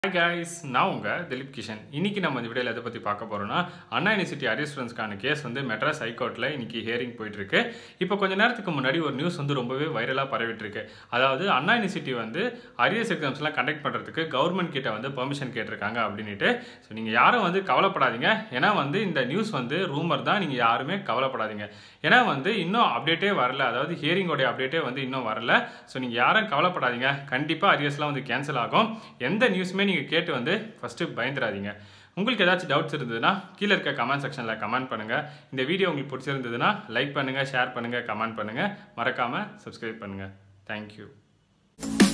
hi guys நான் உங்கள் திலீப் கிஷன் இன்னைக்கு நம்ம இந்த வீடியோவில் எதை பற்றி பார்க்க போகிறோம்னா அண்ணா யூனிவர்சிட்டி அரியஸ்டன்ஸ்க்கான கேஸ் வந்து மெட்ராஸ் ஹைகோர்ட்டில் இன்னைக்கு ஹியரிங் போயிட்டுருக்கு இப்போ கொஞ்ச நேரத்துக்கு முன்னாடி ஒரு நியூஸ் வந்து ரொம்பவே வைரலாக பரவிட்டு இருக்கு அதாவது அண்ணா யூனிவர்சிட்டி வந்து அரியர்ஸ் எக்ஸாம்ஸ்லாம் கண்டக்ட் பண்ணுறதுக்கு கவர்மெண்ட் கிட்ட வந்து பெர்மிஷன் கேட்டிருக்காங்க அப்படின்ட்டு ஸோ நீங்கள் யாரும் வந்து கவலைப்படாதீங்க ஏன்னா வந்து இந்த நியூஸ் வந்து ரூமர் தான் நீங்கள் யாருமே கவலைப்படாதீங்க ஏன்னா வந்து இன்னும் அப்டேட்டே வரல அதாவது ஹியரிங்கோடைய அப்டேட்டே வந்து இன்னும் வரல ஸோ நீங்கள் யாரும் கவலைப்படாதீங்க கண்டிப்பாக அரியர்ஸ்லாம் வந்து கேன்சல் ஆகும் எந்த நியூஸுமே நீங்கள் கேட்டு வந்து ஃபஸ்ட்டு பயந்துடாதீங்க உங்களுக்கு ஏதாச்சும் டவுட்ஸ் இருந்ததுன்னா கீழே இருக்க கமெண்ட் செக்ஷனில் கமெண்ட் பண்ணுங்கள் இந்த வீடியோ உங்களுக்கு பிடிச்சிருந்ததுன்னா லைக் பண்ணுங்கள் ஷேர் பண்ணுங்கள் கமெண்ட் பண்ணுங்கள் மறக்காமல் சப்ஸ்கிரைப் பண்ணுங்கள் தேங்க்யூ